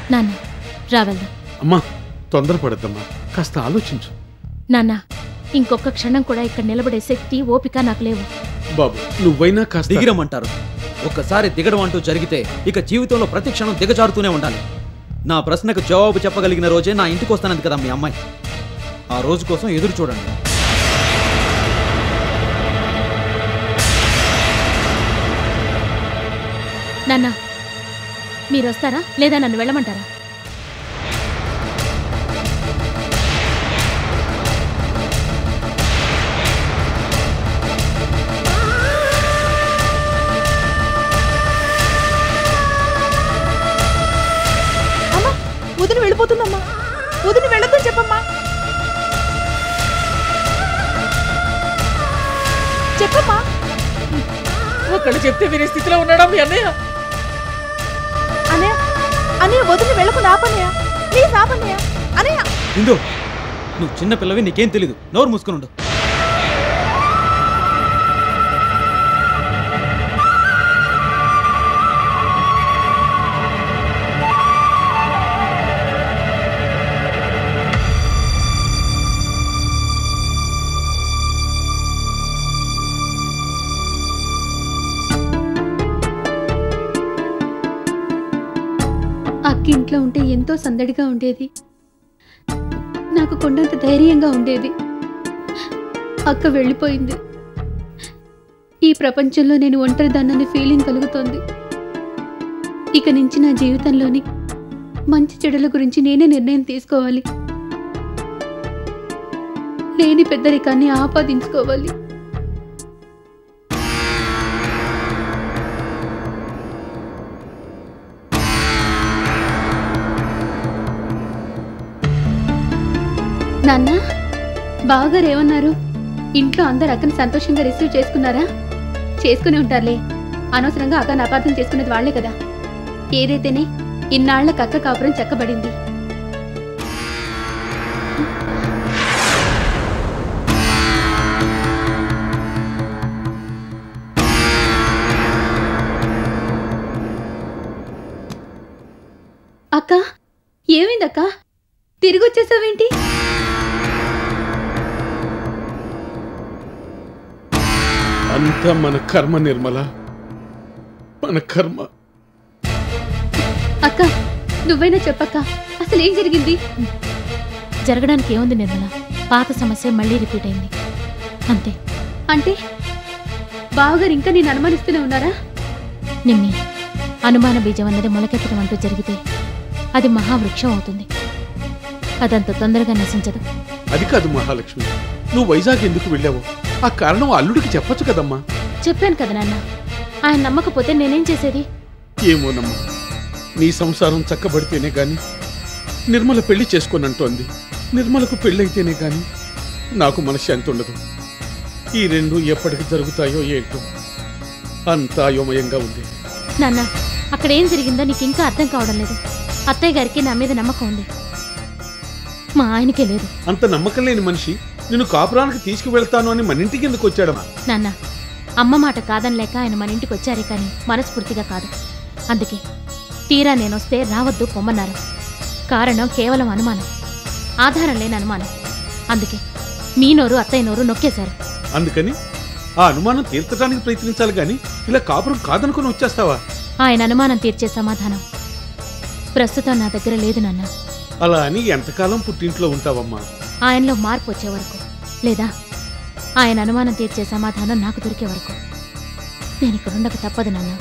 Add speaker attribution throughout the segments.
Speaker 1: నాన్న రా వెళ్దాం
Speaker 2: అమ్మా తొందరపడద్దమ్మా కాస్త ఆలోచించు
Speaker 1: నాన్న ఇంకొక క్షణం కూడా ఇక్కడ నిలబడే శక్తి ఓపిక నాకు లేవు
Speaker 2: బాబు నువ్వైనా కాస్త
Speaker 3: దిగిరమ్మంటారు ఒక్కసారి దిగడం అంటూ జరిగితే ఇక జీవితంలో ప్రతి క్షణం దిగజారుతూనే ఉండాలి నా ప్రశ్నకు జవాబు చెప్పగలిగిన రోజే నా ఇంటికి వస్తానంది కదా మీ అమ్మాయి ఆ రోజు కోసం ఎదురు చూడండి
Speaker 1: నాన్న మీరు వస్తారా లేదా నన్ను వెళ్ళమంటారా
Speaker 4: అమ్మా వదిన వెళ్ళిపోతుందమ్మా వదిన వెళ్ళొద్దని చెప్పమ్మా చెప్పమ్మా
Speaker 5: ఒకళ్ళు చెప్తే వినే స్థితిలో ఉన్నాడా మీ అన్నయ్య
Speaker 4: అనయ్య అనయ్య వదిన వెళ్ళకుండా ఆపన్నయ్య ప్లీజ్ ఆపన్నయ్య అనయ్య
Speaker 3: ఇందో నువ్వు చిన్న పిల్లవి నీకేం తెలీదు నోరు మూసుకుని ఉండు
Speaker 6: అక్క ఇంట్లో ఉంటే ఎంతో సందడిగా ఉండేది నాకు కొండంత ధైర్యంగా ఉండేది అక్క వెళ్ళిపోయింది ఈ ప్రపంచంలో నేను ఒంటరిదాన్నని ఫీలింగ్ కలుగుతోంది ఇక నుంచి నా జీవితంలోని మంచి చెడుల గురించి నేనే నిర్ణయం తీసుకోవాలి లేని పెద్దరికాన్ని ఆపాదించుకోవాలి నాన్న బావగారు ఏమన్నారు ఇంట్లో అందరు అక్కని సంతోషంగా రిసీవ్ చేసుకున్నారా చేసుకుని ఉంటారులే అనవసరంగా అక్కని అపార్థం చేసుకునేది వాళ్లే కదా ఏదైతేనే ఇన్నాళ్ల కక్క కాపురం చెక్కబడింది అక్క ఏమైందక్క తిరిగి వచ్చేసావేంటి
Speaker 2: అంతా మన కర్మ నిర్మల మన కర్మ
Speaker 6: అక్క నువ్వైనా చెప్పక్క అసలు ఏం జరిగింది
Speaker 1: జరగడానికి ఏముంది నిర్మల పాత సమస్య మళ్ళీ రిపీట్ అయింది అంతే
Speaker 6: అంటే బావగారు ఇంకా నేను అనుమానిస్తూనే ఉన్నారా
Speaker 1: నిన్ని అనుమాన బీజం అన్నది మొలకెత్తడం అంటూ జరిగితే అది మహావృక్షం అవుతుంది అదంత తొందరగా నశించదు
Speaker 2: అది కాదు మహాలక్ష్మి నువ్వు వైజాగ్ ఎందుకు వెళ్ళావు ఆ కారణం అల్లుడికి చెప్పొచ్చు కదమ్మా
Speaker 1: చెప్పాను కదా నాన్న ఆయన నమ్మకపోతే నేనేం చేసేది
Speaker 2: ఏమోనమ్మా నీ సంసారం చక్కబడితేనే గాని నిర్మల పెళ్లి చేసుకోనంటోంది నిర్మలకు పెళ్ళైతేనే గాని నాకు మనశ్శాంతి ఉండదు ఈ రెండు ఎప్పటికి జరుగుతాయో ఏంటో అంతా అయోమయంగా ఉంది
Speaker 1: నాన్న అక్కడ ఏం జరిగిందో నీకు ఇంకా అర్థం కావడం లేదు అత్తయ్య గారికి నా మీద నమ్మకం ఉంది మా ఆయనకే లేదు
Speaker 2: అంత నమ్మకం లేని మనిషి నిన్ను కాపురానికి తీసుకువెళ్తాను అని మన ఇంటికి ఎందుకు వచ్చాడమ్మా
Speaker 1: నాన్న అమ్మ మాట కాదనలేక ఆయన మన ఇంటికి వచ్చారే కానీ మనస్ఫూర్తిగా కాదు అందుకే తీరా నేనొస్తే రావద్దు పొమ్మన్నారు కారణం కేవలం అనుమానం ఆధారం లేని అనుమానం అందుకే మీ నోరు అత్తయ్య నోరు నొక్కేశారు
Speaker 2: అందుకని ఆ అనుమానం తీర్చడానికి ప్రయత్నించాలి గాని ఇలా కాపురం కాదనుకుని వచ్చేస్తావా
Speaker 1: ఆయన అనుమానం తీర్చే సమాధానం ప్రస్తుతం నా దగ్గర లేదు నాన్న
Speaker 2: అలా అని ఎంతకాలం పుట్టింట్లో ఉంటావమ్మా
Speaker 1: ఆయనలో మార్పు వచ్చే వరకు లేదా ఆయన అనుమానం తీర్చే సమాధానం నాకు దొరికే వరకు నేను ఇక్కడ ఉండక తప్పదు నాన్న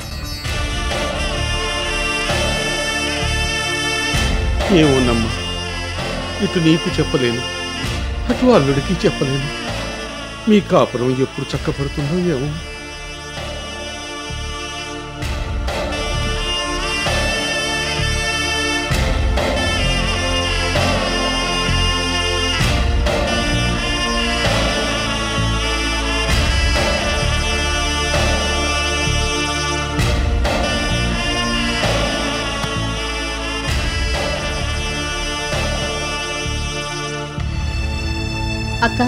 Speaker 2: ఏమోనమ్మా ఇటు నీకు చెప్పలేను అటు అల్లుడికి చెప్పలేను మీ కాపురం ఎప్పుడు చక్కపడుతుందో ఏమో
Speaker 6: అక్క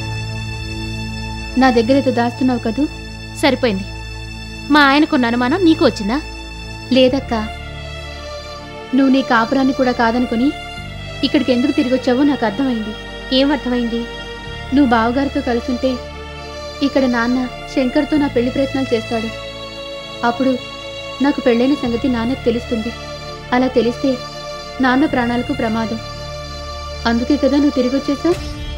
Speaker 6: నా దగ్గర ఏదో దాస్తున్నావు కదూ
Speaker 1: సరిపోయింది మా ఆయనకున్న అనుమానం నీకు వచ్చిందా
Speaker 6: లేదక్క నువ్వు నీ కాపురాన్ని కూడా కాదనుకుని ఇక్కడికి ఎందుకు తిరిగి వచ్చావో నాకు అర్థమైంది
Speaker 1: ఏం అర్థమైంది
Speaker 6: నువ్వు బావగారితో కలిసుంటే ఇక్కడ నాన్న శంకర్తో నా పెళ్లి ప్రయత్నాలు చేస్తాడు అప్పుడు నాకు పెళ్ళైన సంగతి నాన్నకు తెలుస్తుంది అలా తెలిస్తే నాన్న ప్రాణాలకు ప్రమాదం అందుకే కదా నువ్వు తిరిగి వచ్చేసావు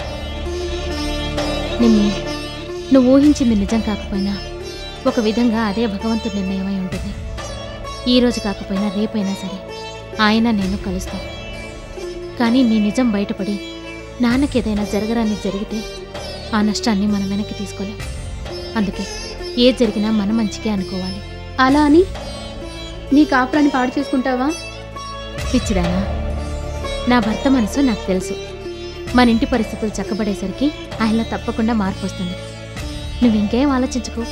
Speaker 1: నిన్ను నువ్వు ఊహించింది నిజం కాకపోయినా ఒక విధంగా అదే భగవంతుడి నిర్ణయమై ఉంటుంది ఈ రోజు కాకపోయినా రేపైనా సరే ఆయన నేను కలుస్తాం కానీ నీ నిజం బయటపడి నాన్నకి ఏదైనా జరగరాని జరిగితే ఆ నష్టాన్ని మనం వెనక్కి తీసుకోలేం అందుకే ఏ జరిగినా మన మంచికే అనుకోవాలి
Speaker 6: అలా అని నీ కాపురాన్ని పాడు చేసుకుంటావా
Speaker 1: పిచ్చిదానా నా భర్త మనసు నాకు తెలుసు మన ఇంటి పరిస్థితులు చక్కబడేసరికి ఆయనలో తప్పకుండా మార్పు వస్తుంది నువ్వు ఇంకేం ఆలోచించుకో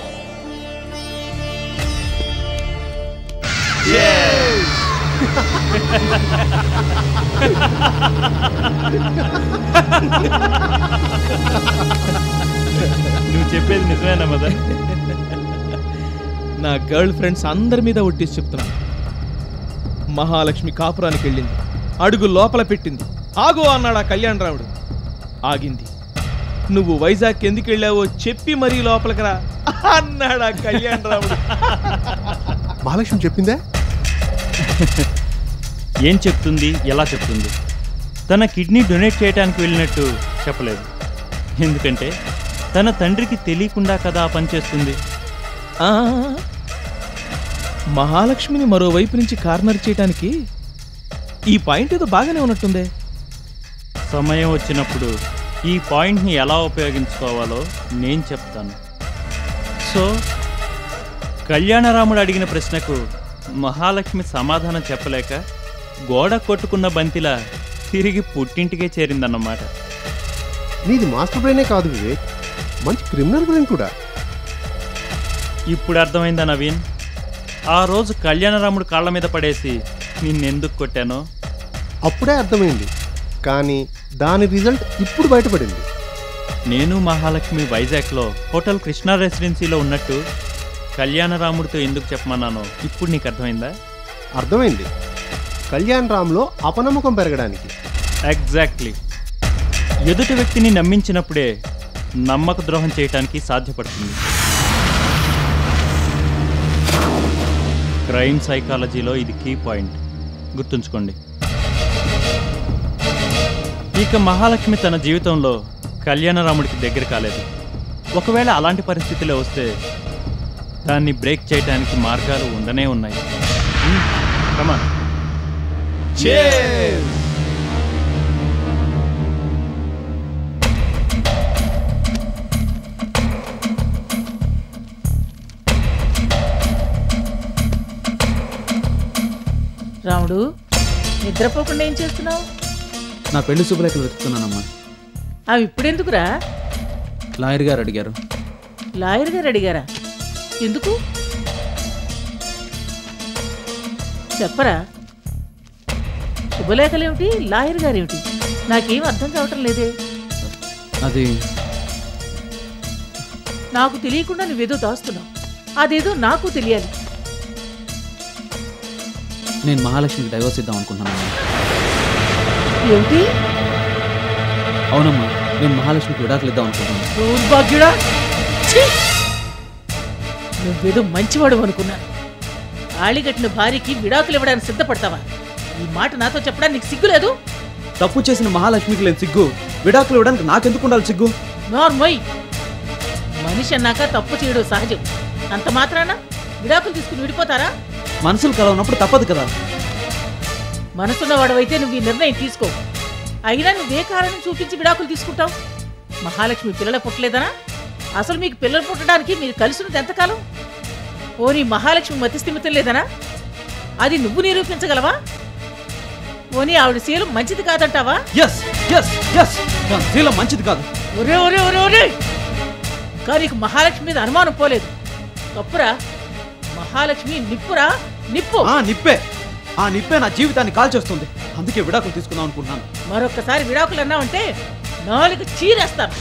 Speaker 7: నువ్వు చెప్పేది నిజమేనా మదన్
Speaker 5: నా గర్ల్ ఫ్రెండ్స్ అందరి మీద ఒట్టేసి చెప్తున్నా మహాలక్ష్మి కాపురానికి వెళ్ళింది అడుగు లోపల పెట్టింది ఆగు అన్నాడు ఆ కళ్యాణరాముడు ఆగింది నువ్వు వైజాగ్ ఎందుకు వెళ్ళావో చెప్పి మరీ లోపలికి రా అన్నాడు ఆ కళ్యాణరాముడు
Speaker 8: మహాలక్ష్మి చెప్పిందే
Speaker 7: ఏం చెప్తుంది ఎలా చెప్తుంది తన కిడ్నీ డొనేట్ చేయడానికి వెళ్ళినట్టు చెప్పలేదు ఎందుకంటే తన తండ్రికి తెలియకుండా కదా ఆ పని చేస్తుంది
Speaker 5: ఆ, మహాలక్ష్మిని మరోవైపు నుంచి కార్నర్ చేయడానికి ఈ పాయింట్ ఏదో బాగానే ఉన్నట్టుందే
Speaker 7: సమయం వచ్చినప్పుడు ఈ పాయింట్ని ఎలా ఉపయోగించుకోవాలో నేను చెప్తాను సో కళ్యాణరాముడు అడిగిన ప్రశ్నకు మహాలక్ష్మి సమాధానం చెప్పలేక గోడ కొట్టుకున్న బంతిలా తిరిగి పుట్టింటికే చేరిందన్నమాట
Speaker 8: నీది మాస్టర్ బ్రెయినే కాదు వివేక్ మంచి క్రిమినల్ బ్రెయిన్ కూడా
Speaker 7: ఇప్పుడు అర్థమైందా నవీన్ ఆ రోజు కళ్యాణరాముడు కాళ్ళ మీద పడేసి నిన్నెందుకు కొట్టానో
Speaker 8: అప్పుడే అర్థమైంది కానీ దాని రిజల్ట్ ఇప్పుడు బయటపడింది
Speaker 7: నేను మహాలక్ష్మి వైజాగ్లో హోటల్ కృష్ణా రెసిడెన్సీలో ఉన్నట్టు కళ్యాణరాముడితో ఎందుకు చెప్పమన్నానో ఇప్పుడు నీకు అర్థమైందా
Speaker 8: అర్థమైంది కళ్యాణ్ రామ్లో అపనమ్మకం పెరగడానికి
Speaker 7: ఎగ్జాక్ట్లీ ఎదుటి వ్యక్తిని నమ్మించినప్పుడే నమ్మక ద్రోహం చేయటానికి సాధ్యపడుతుంది క్రైమ్ సైకాలజీలో ఇది కీ పాయింట్ గుర్తుంచుకోండి ఇక మహాలక్ష్మి తన జీవితంలో కళ్యాణరాముడికి దగ్గర కాలేదు ఒకవేళ అలాంటి పరిస్థితిలో వస్తే దాన్ని బ్రేక్ చేయడానికి మార్గాలు ఉండనే ఉన్నాయి కమా
Speaker 5: రాముడు నిద్రపోకుండా ఏం చేస్తున్నావు
Speaker 3: నా పెళ్లి శుభలేఖలు వెతుకుతున్నానమ్మా
Speaker 5: అవి ఇప్పుడెందుకురా
Speaker 3: లాయర్ గారు అడిగారు
Speaker 5: లాయర్ గారు అడిగారా ఎందుకు చెప్పరా శుభలేఖలేమిటి లాయర్ గారేమిటి నాకేం అర్థం కావటం లేదే
Speaker 3: అది
Speaker 5: నాకు తెలియకుండా నువ్వేదో దాస్తున్నావు అదేదో నాకు తెలియాలి
Speaker 3: నేను మహాలక్ష్మికి డైవర్స్ ఇద్దాం అనుకుంటున్నాను
Speaker 5: ఏమిటి
Speaker 3: అవునమ్మా నేను మహాలక్ష్మికి విడాకులు ఇద్దాం అనుకుంటున్నాను
Speaker 5: దౌర్భాగ్యుడా ఛీ! నువ్వేదో మంచివాడు అనుకున్నా ఆళిగట్టిన భార్యకి విడాకులు ఇవ్వడానికి సిద్ధపడతావా ఈ మాట నాతో చెప్పడానికి నీకు సిగ్గులేదు
Speaker 3: తప్పు చేసిన మహాలక్ష్మికి లేని సిగ్గు విడాకులు ఇవ్వడానికి నాకెందుకు ఉండాలి సిగ్గు
Speaker 5: నార్మోయ్ మనిషి అన్నాక తప్పు చేయడం సహజం అంత మాత్రాన విడాకులు తీసుకుని విడిపోతారా
Speaker 3: మనసులు కలవనప్పుడు తప్పదు కదా
Speaker 5: మనసున్నవాడవైతే నువ్వు ఈ నిర్ణయం తీసుకో అయినా నువ్వే కారణం చూపించి విడాకులు తీసుకుంటావు మహాలక్ష్మి పిల్లల పుట్టలేదనా అసలు మీకు పిల్లలు పుట్టడానికి మీరు కలిసి ఉన్నది ఎంతకాలం పోనీ మహాలక్ష్మి మతిస్థిమితం లేదనా అది నువ్వు నిరూపించగలవా పోనీ ఆవిడ శీలం మంచిది కాదంటావా
Speaker 3: ఎస్ ఎస్ ఎస్ శీలం మంచిది కాదు
Speaker 5: ఒరే ఒరే ఒరే ఒరే కానీ నీకు మహాలక్ష్మి మీద అనుమానం పోలేదు తప్పురా మహాలక్ష్మి నిప్పురా నిప్పు
Speaker 3: ఆ నిప్పే ఆ నిప్పే నా జీవితాన్ని కాల్చేస్తుంది అందుకే విడాకులు తీసుకుందాం అనుకుంటున్నాను
Speaker 5: మరొక్కసారి విడాకులు అన్నావంటే నాలుగు చీరేస్తాను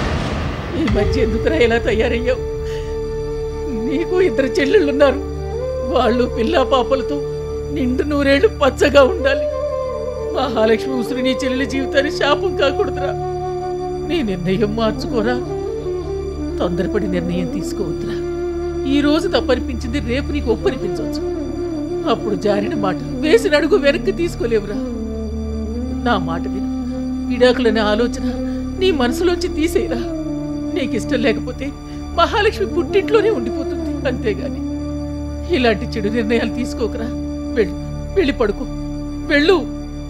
Speaker 5: ఈ మధ్య ఎందుకురా ఇలా తయారయ్యావు నీకు ఇద్దరు చెల్లెళ్ళు ఉన్నారు వాళ్ళు పిల్ల పాపలతో నిండు నూరేళ్లు పచ్చగా ఉండాలి మహాలక్ష్మి ఉసురు నీ చెల్లెలి జీవితాన్ని శాపం కాకూడదురా నీ నిర్ణయం మార్చుకోరా తొందరపడి నిర్ణయం తీసుకోవద్దురా ఈ రోజు తప్పనిపించింది రేపు నీకు ఒప్పనిపించవచ్చు అప్పుడు జారిన మాట వేసిన అడుగు వెనక్కి తీసుకోలేవురా నా మాట విను విడాకులనే ఆలోచన నీ మనసులోంచి తీసేయరా నీకు ఇష్టం లేకపోతే మహాలక్ష్మి పుట్టింట్లోనే ఉండిపోతుంది అంతేగాని ఇలాంటి చెడు నిర్ణయాలు తీసుకోకరా వెళ్ళు వెళ్ళి పడుకో వెళ్ళు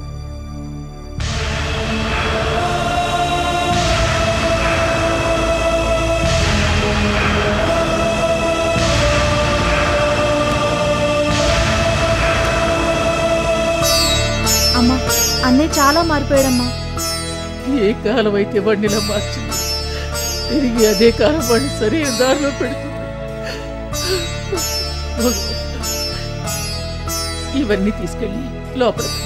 Speaker 4: అమ్మా అన్నయ్య చాలా మారిపోయాడమ్మా
Speaker 5: ఏ కాలం అయితే వాడిని ఇలా మార్చింది తిరిగి అదే కాలం వాడిని సరైన దారిలో పెడుతుంది భగవంతుడా, ఇవన్నీ తీసుకెళ్ళి లోపల పెట్టు.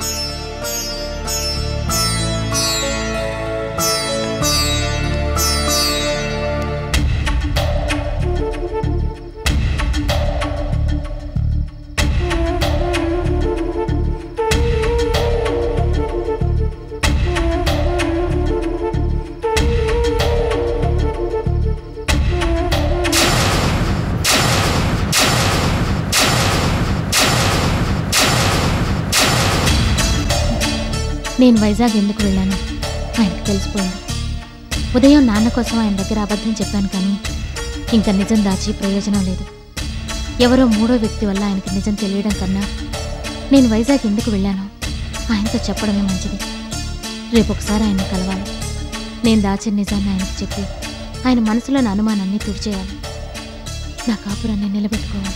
Speaker 1: నేను వైజాగ్ ఎందుకు వెళ్ళాను ఆయనకు తెలిసిపోయింది ఉదయం నాన్న కోసం ఆయన దగ్గర అబద్ధం చెప్పాను కానీ ఇంకా నిజం దాచి ప్రయోజనం లేదు ఎవరో మూడో వ్యక్తి వల్ల ఆయనకి నిజం తెలియడం కన్నా నేను వైజాగ్ ఎందుకు వెళ్ళానో ఆయనతో చెప్పడమే మంచిది రేపు ఒకసారి ఆయన్ని కలవాలి నేను దాచిన నిజాన్ని ఆయనకి చెప్పి ఆయన మనసులోని అనుమానాన్ని తుడిచేయాలి నా కాపురాన్ని నిలబెట్టుకోవాలి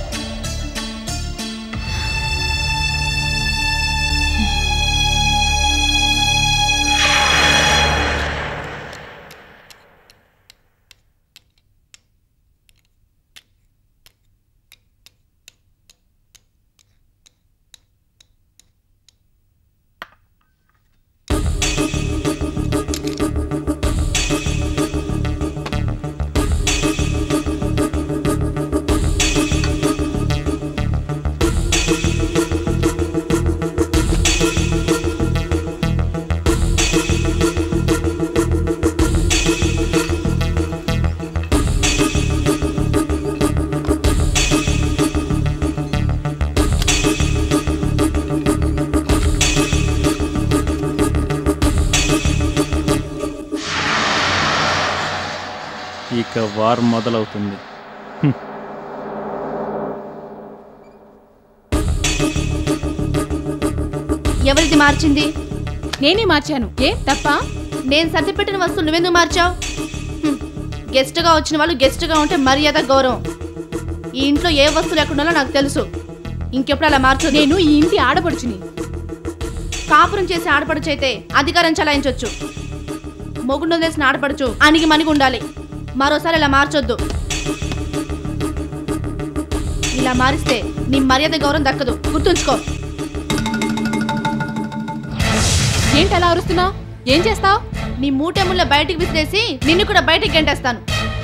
Speaker 7: ఇక వార్ మొదలవుతుంది
Speaker 4: ఎవరిది మార్చింది
Speaker 6: నేనే మార్చాను ఏ తప్ప
Speaker 4: నేను సర్దిపెట్టిన వస్తువులు నువ్వెందుకు మార్చావు గెస్ట్గా వచ్చిన వాళ్ళు గెస్ట్గా ఉంటే మర్యాద గౌరవం ఈ ఇంట్లో ఏ వస్తువులు ఎక్కడున్నాలో నాకు తెలుసు ఇంకెప్పుడు అలా మార్చు
Speaker 6: నేను ఈ ఇంటి ఆడపడుచుని
Speaker 4: కాపురం చేసి ఆడపడుచు అయితే అధికారం చలాయించవచ్చు మొగుండు వదిలేసిన ఆడపడుచు అణిగి మణిగి ఉండాలి మరోసారి ఇలా మార్చొద్దు ఇలా మారిస్తే నీ మర్యాద గౌరవం దక్కదు గుర్తుంచుకో
Speaker 6: ఏంటి అలా అరుస్తున్నావు ఏం చేస్తావు
Speaker 4: నీ మూటెముళ్ళ బయటికి విసిరేసి నిన్ను కూడా బయటికి గంటేస్తాను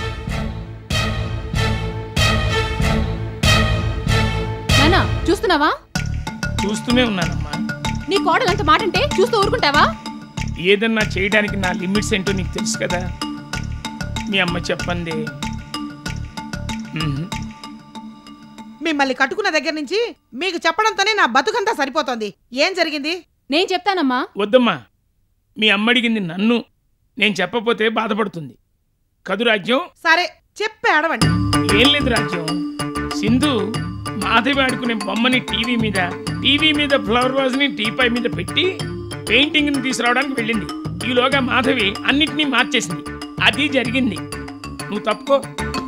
Speaker 6: నానా చూస్తున్నావా
Speaker 9: చూస్తూనే ఉన్నానమ్మా
Speaker 6: నీ కోడలు అంత మాట అంటే చూస్తూ ఊరుకుంటావా
Speaker 9: ఏదన్నా చేయడానికి నా లిమిట్స్ ఏంటో నీకు తెలుసు కదా మీ అమ్మ చెప్పండి మ్మ్.
Speaker 10: మిమ్మల్ని కట్టుకున్న దగ్గర నుంచి మీకు చెప్పడంతోనే నా బతుకంతా సరిపోతోంది ఏం జరిగింది
Speaker 6: నేను చెప్తానమ్మా
Speaker 9: వద్దమ్మా మీ అమ్మ అడిగింది నన్ను నేను చెప్పపోతే బాధపడుతుంది కదు రాజ్యం
Speaker 10: సరే చెప్పే ఆడవండి
Speaker 9: ఏం లేదు రాజ్యం సింధు మాధవి ఆడుకునే బొమ్మని టీవీ మీద టీవీ మీద ఫ్లవర్ వాజ్ని టీపై మీద పెట్టి పెయింటింగ్ని తీసుకురావడానికి వెళ్ళింది ఈలోగా మాధవి అన్నిటినీ మార్చేసింది అది జరిగింది నువ్వు తప్పుకో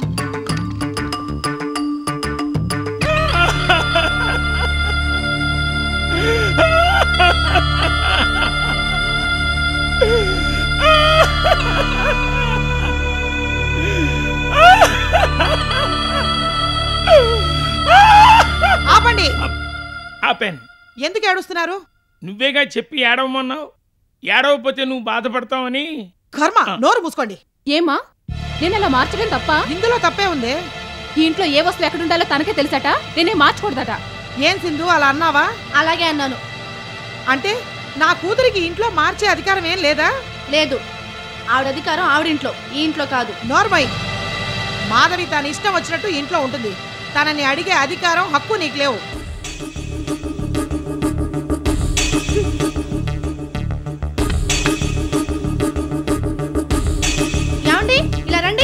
Speaker 10: ఆపండి
Speaker 9: ఆపాను
Speaker 10: ఎందుకు ఏడుస్తున్నారు
Speaker 9: నువ్వేగా చెప్పి ఏడవమన్నావు ఏడవకపోతే నువ్వు బాధపడతావని
Speaker 10: కర్మ నోరు మూసుకోండి
Speaker 6: ఏమా నేను అలా మార్చడం తప్ప
Speaker 10: ఇందులో తప్పే ఉంది
Speaker 6: ఈ ఇంట్లో ఏ వస్తువు ఎక్కడ ఉండాలో తనకే తెలుసట నేనే మార్చకూడదట
Speaker 5: ఏం సింధు అలా అన్నావా
Speaker 4: అలాగే అన్నాను
Speaker 5: అంటే నా కూతురికి ఇంట్లో మార్చే అధికారం ఏం లేదా
Speaker 4: లేదు ఆవిడ అధికారం ఆవిడింట్లో ఈ ఇంట్లో కాదు
Speaker 5: నోర్మై మాధవి తన ఇష్టం వచ్చినట్టు ఇంట్లో ఉంటుంది తనని అడిగే అధికారం హక్కు నీకు లేవు
Speaker 4: ఏమండి ఇలా రండి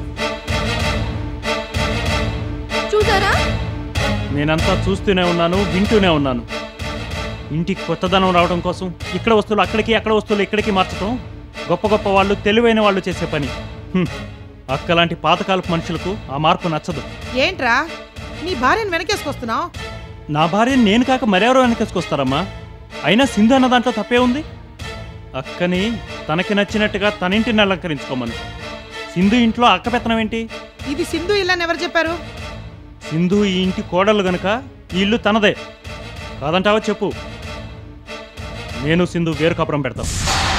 Speaker 4: చూసారా
Speaker 7: నేనంతా చూస్తూనే ఉన్నాను వింటూనే ఉన్నాను ఇంటికి కొత్తదనం రావడం కోసం ఇక్కడ వస్తువులు అక్కడికి అక్కడ వస్తువులు ఇక్కడికి మార్చడం గొప్ప గొప్ప వాళ్ళు తెలివైన వాళ్ళు చేసే పని హ్మ్. అక్కలాంటి పాతకాలపు మనుషులకు ఆ మార్పు నచ్చదు
Speaker 5: ఏంట్రా నీ భార్యను వెనకేసుకొస్తున్నావు
Speaker 7: నా భార్యని నేను కాక మరెవరో వెనకేసుకొస్తారమ్మా అయినా సింధు అన్న దాంట్లో తప్పే ఉంది అక్కని తనకి నచ్చినట్టుగా తన ఇంటిని అలంకరించుకోమను సింధు ఇంట్లో అక్క పెత్తనం ఏంటి
Speaker 5: ఇది సింధు ఇల్లని ఎవరు చెప్పారు
Speaker 7: సింధు ఈ ఇంటి కోడలు గనుక ఈ ఇల్లు తనదే కాదంటావా చెప్పు నేను సింధు వేరు కాపురం పెడతాం